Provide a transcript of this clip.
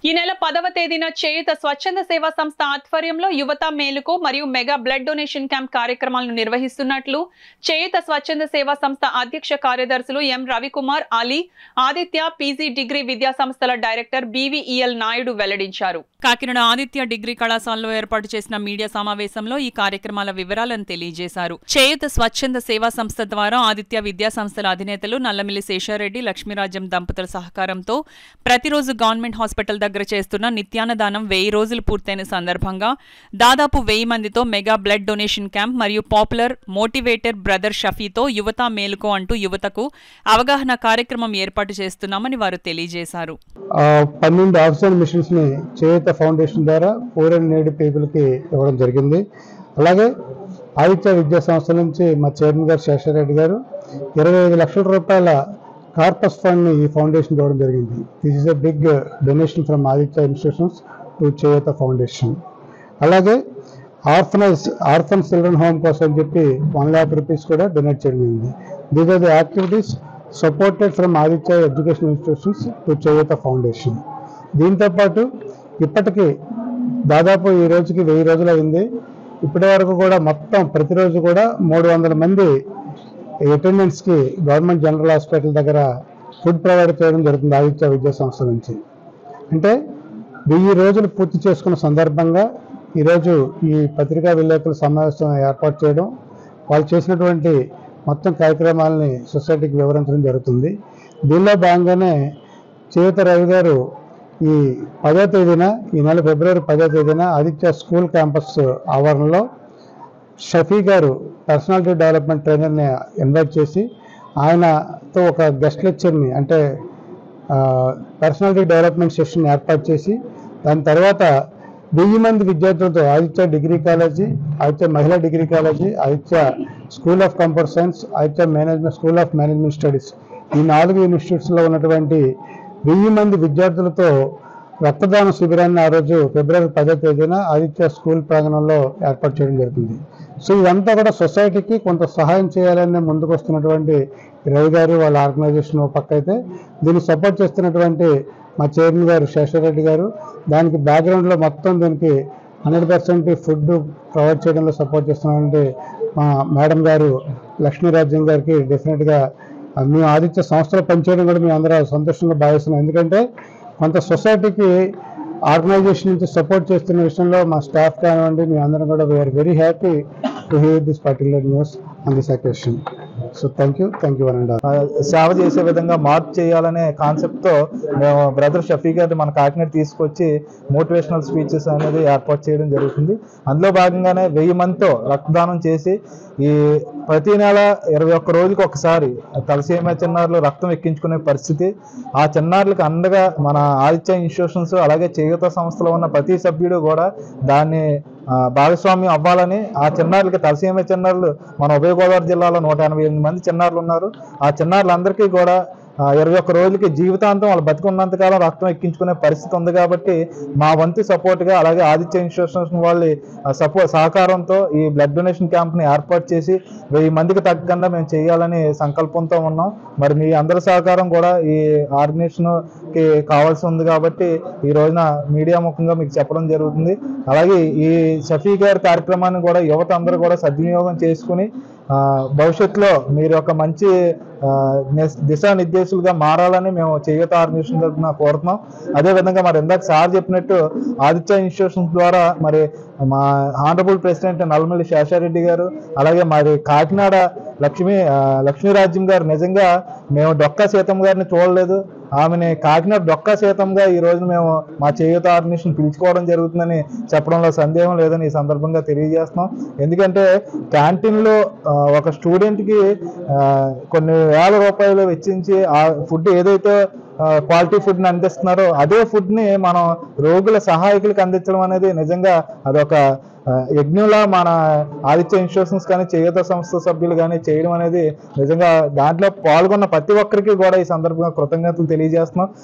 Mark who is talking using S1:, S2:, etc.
S1: ఈ నెల పదవ తేదీన చేయుత స్వచ్ఛంద సేవా సంస్థ ఆధ్వర్యంలో యువత మేలుకు మరియు మెగా బ్లడ్ డొనేషన్ క్యాంప్ కార్యక్రమాలను నిర్వహిస్తున్నట్లు చేయుత స్వచ్ఛంద సేవా సంస్థ అధ్యక్ష కార్యదర్శులు M Ravikumar Ali Aditya PG degree విద్యా సంస్థల డైరెక్టర్ బీవీఈఎల్ నాయుడు వెల్లడించారు కాకినాడ ఆదిత్య డిగ్రీ కళాశాలలో ఏర్పాటు చేసిన మీడియా సమావేశంలో ఈ కార్యక్రమాల వివరాలను తెలియజేశారు చేయుత స్వచ్ఛంద సేవా సంస్థ ద్వారా ఆదిత్య విద్యా సంస్థల అధినేతలు నల్లమిల్లి శేషారెడ్డి లక్ష్మీరాజ్యం దంపతుల సహకారంతో ప్రతిరోజు గవర్నమెంట్ హాస్పిటల్ దగ్గర చేస్తున్న నిత్యాన్నదానం వెయ్యి రోజులు పూర్తయిన సందర్భంగా దాదాపు వెయ్యి మందితో మెగా బ్లడ్ డొనేషన్ క్యాంప్ మరియు పాపులర్ మోటివేటర్ బ్రదర్ షఫీతో యువత మేలుకో అంటూ యువతకు అవగాహన కార్యక్రమం ఏర్పాటు చేస్తున్నామని వారు తెలియజేశారు
S2: ఆ, పన్నెండు ఆక్సిజన్ మిషన్స్ ని చేయూత ఫౌండేషన్ ద్వారా పూర్ అండ్ నీడ్ పీపుల్ కి ఇవ్వడం జరిగింది అలాగే ఆదిత్య విద్యా సంస్థ నుంచి మా చైర్మన్ గారు శేషారెడ్డి గారు ఇరవై ఐదు లక్షల రూపాయల కార్పస్ ఫండ్ ని ఈ ఫౌండేషన్ ఇవ్వడం జరిగింది this is a big donation from Aditya institutions to Cheyutha foundation అలాగే ఆర్ఫనైజ్ ఆర్ఫన్ చిల్డ్రన్ హోమ్ కోసం చెప్పి వన్ ల్యాక్ రూపీస్ కూడా డొనేట్ చేయడం జరిగింది these are the activities supported from Aditya education institutions to Cheyutha foundation దీంతో పాటు ఇప్పటికీ దాదాపు ఈ రోజుకి వెయ్యి రోజులు అయింది ఇప్పటి వరకు కూడా మొత్తం ప్రతిరోజు కూడా మూడు వందల మంది అటెండెన్స్కి గవర్నమెంట్ జనరల్ హాస్పిటల్ దగ్గర ఫుడ్ ప్రొవైడ్ చేయడం జరుగుతుంది ఆదిత్య విద్యా సంస్థ నుంచి అంటే వెయ్యి రోజులు పూర్తి చేసుకున్న సందర్భంగా ఈరోజు ఈ పత్రికా విలేకరుల సమావేశం ఏర్పాటు చేయడం వాళ్ళు చేసినటువంటి మొత్తం కార్యక్రమాలని సొసైటీకి వివరించడం జరుగుతుంది దీనిలో భాగంగానే చేయుత రవి గారు ఈ పదో తేదీన ఈ నెల ఫిబ్రవరి పదో తేదీన ఆదిత్య స్కూల్ క్యాంపస్ ఆవరణలో షఫీ గారు పర్సనాలిటీ డెవలప్మెంట్ ట్రైనర్ని ఇన్వైట్ చేసి ఆయనతో ఒక గెస్ట్ లెక్చర్ని అంటే పర్సనాలిటీ డెవలప్మెంట్ సెషన్ ఏర్పాటు చేసి దాని తర్వాత వెయ్యి మంది విద్యార్థులతో ఆదిత్య డిగ్రీ కాలేజీ ఆదిత్య మహిళా degree college Aditya school of computer science Aditya management school of management studies ఈ నాలుగు ఇన్స్టిట్యూట్స్లో ఉన్నటువంటి వెయ్యి మంది విద్యార్థులతో రక్తదాన శిబిరాన్ని ఆ రోజు ఫిబ్రవరి పదో తేదీన ఆదిత్య స్కూల్ ప్రాంగణంలో ఏర్పాటు చేయడం జరుగుతుంది సో ఇదంతా కూడా సొసైటీకి కొంత సహాయం చేయాలని ముందుకు వస్తున్నటువంటి రవి గారు వాళ్ళ ఆర్గనైజేషన్ ఒక పక్క అయితే దీన్ని సపోర్ట్ చేస్తున్నటువంటి మా చైర్మన్ గారు శేషారెడ్డి గారు దానికి బ్యాక్గ్రౌండ్లో మొత్తం దీనికి హండ్రెడ్ పర్సెంట్ ఫుడ్ ప్రొవైడ్ చేయడంలో సపోర్ట్ చేస్తున్నటువంటి మా మేడం గారు లక్ష్మీరాజ్యం గారికి డెఫినెట్గా మేము ఆదిత్య సంస్థలో పనిచేయడం కూడా మేము అందరూ సంతోషంగా భావిస్తున్నాం ఎందుకంటే కొంత సొసైటీకి ఆర్గనైజేషన్ నుంచి సపోర్ట్ చేస్తున్న విషయంలో మా స్టాఫ్ కానివ్వండి మేము అందరం కూడా we are very happy to hear this particular news on this occasion so thank you thank you one and
S3: uh, సేవ చేసే విధంగా మార్పు చేయాలనే కాన్సెప్ట్ తో మేము బ్రదర్ షఫీ గారిని మన కాకినాడ తీసుకొచ్చి మోటివేషనల్ స్పీచెస్ అనేది ఏర్పాటు చేయడం జరుగుతుంది అందులో భాగంగానే వెయ్యి మందితో రక్తదానం చేసి ఈ ప్రతి నెల ఇరవై ఒక్క రోజుకి ఒకసారి తలసీమ చిన్నారులు రక్తం ఎక్కించుకునే పరిస్థితి ఆ చిన్నారులకు అండగా మన ఆదిత్య ఇన్స్టిట్యూషన్స్ అలాగే చేయూత సంస్థలో ఉన్న ప్రతి సభ్యుడు కూడా దాన్ని ఆ, భాగస్వామ్యం అవ్వాలని ఆ చిన్నారులకి తలసీమ చిన్నారులు మన ఉభయ గోదావరి జిల్లాలో నూట ఎనభై ఎనిమిది మంది చిన్నారులు ఉన్నారు ఆ చిన్నారులందరికీ కూడా ఆ, ఇరవై ఒక్క రోజులకి జీవితాంతం వాళ్ళు బతికున్నంత కాలం రక్తం ఎక్కించుకునే పరిస్థితి ఉంది కాబట్టి మా వంతు support గా అలాగే ఆదిత్య ఇన్స్టిట్యూషన్స్ వాళ్ళ సపో సహకారంతో ఈ బ్లడ్ డొనేషన్ క్యాంప్ని ఏర్పాటు చేసి వెయ్యి మందికి తగ్గకుండా మేము చేయాలని సంకల్పంతో ఉన్నాం మరి మీ అందరి సహకారం కూడా ఈ ఆర్గనైజేషన్కి కావాల్సి ఉంది కాబట్టి ఈ రోజున మీడియా ముఖంగా మీకు చెప్పడం జరుగుతుంది అలాగే ఈ షఫీ గారి కార్యక్రమాన్ని కూడా యువత అందరూ కూడా సద్వినియోగం చేసుకుని ఆ, భవిష్యత్తులో మీరు ఒక మంచి ఆ, నిస్- దిశానిర్దేశులుగా మారాలని మేము చేయూత ఆర్గనైజేషన్ తరఫున కోరుతున్నాం అదేవిధంగా మరి ఇందాక సార్ చెప్పినట్టు ఆదిత్య ఇన్స్టిట్యూషన్స్ ద్వారా మరి మా ఆనరబుల్ ప్రెసిడెంట్ నల్లమల్లి శేషారెడ్డి గారు అలాగే మరి కాకినాడ లక్ష్మీ ఆ, లక్ష్మీరాజ్యం గారు నిజంగా మేము డొక్కా సీతం గారిని చూడలేదు ఆమెని కాకినాడ డొక్కా సీతంగా ఈ రోజు మేము మా చేయూత ఆర్గనైజేషన్ పిలుచుకోవడం జరుగుతుందని చెప్పడంలో సందేహం లేదని ఈ సందర్భంగా తెలియజేస్తున్నాం ఎందుకంటే క్యాంటీన్లో ఆ, ఒక స్టూడెంట్కి ఆ, కొన్ని వేల రూపాయలు వెచ్చించి ఆ ఫుడ్ ఏదైతే క్వాలిటీ ఫుడ్ని అందిస్తున్నారో అదే ఫుడ్ని మనం రోగుల సహాయకులకు అందించడం అనేది నిజంగా అదొక ఆ, యజ్ఞంలా మన ఆదిత్య ఇన్స్టిట్యూషన్స్ కానీ చేయూత సంస్థ సభ్యులు కానీ చేయడం అనేది నిజంగా దాంట్లో పాల్గొన్న ప్రతి ఒక్కరికి కూడా ఈ సందర్భంగా కృతజ్ఞతలు తెలియజేస్తున్నాం